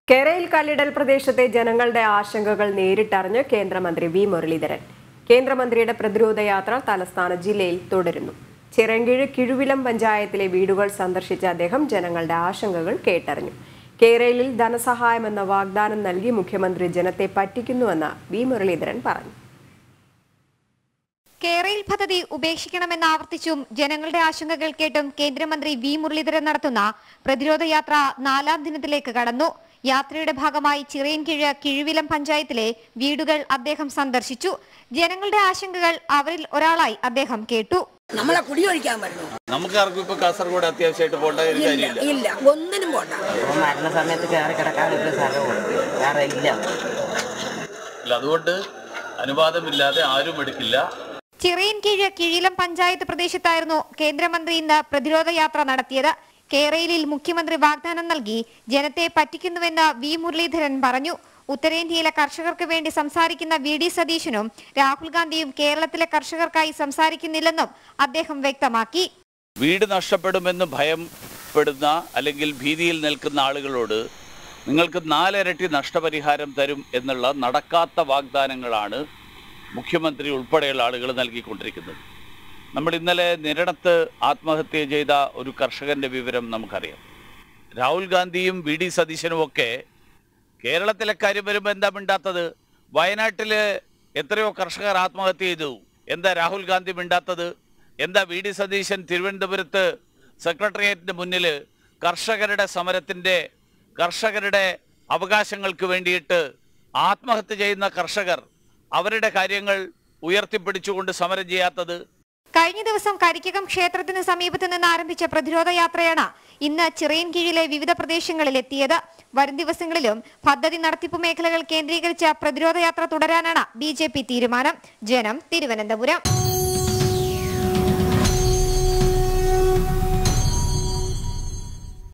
കേരയിൽ കല്ലിടൽ പ്രദേശത്തെ ജനങ്ങളുടെ ആശങ്കകൾ നേരിട്ടറിഞ്ഞ് കേന്ദ്രമന്ത്രി വി മുരളീധരൻ കേന്ദ്രമന്ത്രിയുടെ പ്രതിരോധ യാത്ര തലസ്ഥാന ജില്ലയിൽ തുടരുന്നു ചിറങ്കിഴ് കിഴുവിലം പഞ്ചായത്തിലെ വീടുകൾ സന്ദർശിച്ച അദ്ദേഹം ജനങ്ങളുടെ ആശങ്കകൾ കേട്ടറിഞ്ഞു കേരളയിൽ ധനസഹായമെന്ന വാഗ്ദാനം നൽകി മുഖ്യമന്ത്രി ജനത്തെ പറ്റിക്കുന്നുവെന്ന് വി മുരളീധരൻ പറഞ്ഞു കേരയിൽ പദ്ധതി ഉപേക്ഷിക്കണമെന്ന് ആവർത്തിച്ചും ജനങ്ങളുടെ ആശങ്കകൾ കേട്ടും കേന്ദ്രമന്ത്രി വി മുരളീധരൻ നടത്തുന്ന പ്രതിരോധ യാത്ര നാലാം ദിനത്തിലേക്ക് കടന്നു യാത്രയുടെ ഭാഗമായി ചിറയൻകിഴ് കിഴുവിലം പഞ്ചായത്തിലെ വീടുകൾ അദ്ദേഹം സന്ദർശിച്ചു ജനങ്ങളുടെ ആശങ്കകൾ അവരിൽ ഒരാളായി അദ്ദേഹം കേട്ടു നമ്മളെ കുടിയൊഴിക്കാൻ പറ്റുന്നു നമുക്ക് ആർക്കും ഇപ്പൊ കാസർഗോഡ് അത്യാവശ്യമായിട്ട് പോകേണ്ട ഒരു ഇല്ല കാര്യമില്ല ഇല്ല ഒന്നിനും പോണ്ട അപ്പോൾ മരണ സമയത്ത് കയറി കിടക്കാൻ ഒരു സ്ഥലവും വേറെ ഇല്ല ഇല്ല അതുകൊണ്ട് അനുവാദമില്ലാതെ ആരും എടുക്കില്ല ചിറയൻകീഴ് കിഴിലം പഞ്ചായത്ത് പ്രദേശത്തായിരുന്നു കേന്ദ്രമന്ത്രി ഇന്ന് പ്രതിരോധ യാത്ര നടത്തിയത് കേരളയിൽ മുഖ്യമന്ത്രി വാഗ്ദാനം നൽകി ജനത്തെ പറ്റിക്കുന്നുവെന്ന് വി മുരളീധരൻ പറഞ്ഞു ഉത്തരേന്ത്യയിലെ കർഷകർക്ക് വേണ്ടി സംസാരിക്കുന്ന വി ഡി സതീശനും രാഹുൽ ഗാന്ധിയും കേരളത്തിലെ കർഷകർക്കായി സംസാരിക്കുന്നില്ലെന്നും അദ്ദേഹം വ്യക്തമാക്കി വീട് നഷ്ടപ്പെടുമെന്ന് ഭയപ്പെടുന്ന അല്ലെങ്കിൽ ഭീതിയിൽ നിൽക്കുന്ന ആളുകളോട് നിങ്ങൾക്ക് നാലിരട്ടി നഷ്ടപരിഹാരം തരും എന്നുള്ള നടക്കാത്ത വാഗ്ദാനങ്ങളാണ് മുഖ്യമന്ത്രി ഉൾപ്പെടെയുള്ള ആളുകൾ നൽകിക്കൊണ്ടിരിക്കുന്നത് നമ്മൾ ഇന്നലെ നിരണത്ത് ആത്മഹത്യ ചെയ്ത ഒരു കർഷകന്റെ വിവരം നമുക്കറിയാം രാഹുൽ ഗാന്ധിയും വി ഡി സതീശനും ഒക്കെ കേരളത്തിലെ കാര്യം വരുമ്പോൾ എന്താ മിണ്ടാത്തത് വയനാട്ടില് എത്രയോ കർഷകർ ആത്മഹത്യ ചെയ്തു എന്താ രാഹുൽ ഗാന്ധി മിണ്ടാത്തത് എന്താ വി ഡി സതീശൻ തിരുവനന്തപുരത്ത് സെക്രട്ടേറിയറ്റിന് മുന്നിൽ കർഷകരുടെ സമരത്തിന്റെ കർഷകരുടെ അവകാശങ്ങൾക്ക് വേണ്ടിയിട്ട് ആത്മഹത്യ ചെയ്യുന്ന കർഷകർ അവരുടെ കാര്യങ്ങൾ ഉയർത്തിപ്പിടിച്ചുകൊണ്ട് സമരം ചെയ്യാത്തത് കഴിഞ്ഞ ദിവസം കരിക്കകം ക്ഷേത്രത്തിന് സമീപത്ത് നിന്ന് ആരംഭിച്ച പ്രതിരോധ യാത്രയാണ് ഇന്ന് ചിറയൻകീഴിലെ വിവിധ പ്രദേശങ്ങളിൽ എത്തിയത് വരും ദിവസങ്ങളിലും പദ്ധതി നടത്തിപ്പ് മേഖലകൾ കേന്ദ്രീകരിച്ച പ്രതിരോധ യാത്ര തുടരാനാണ് ബി തീരുമാനം ജനം തിരുവനന്തപുരം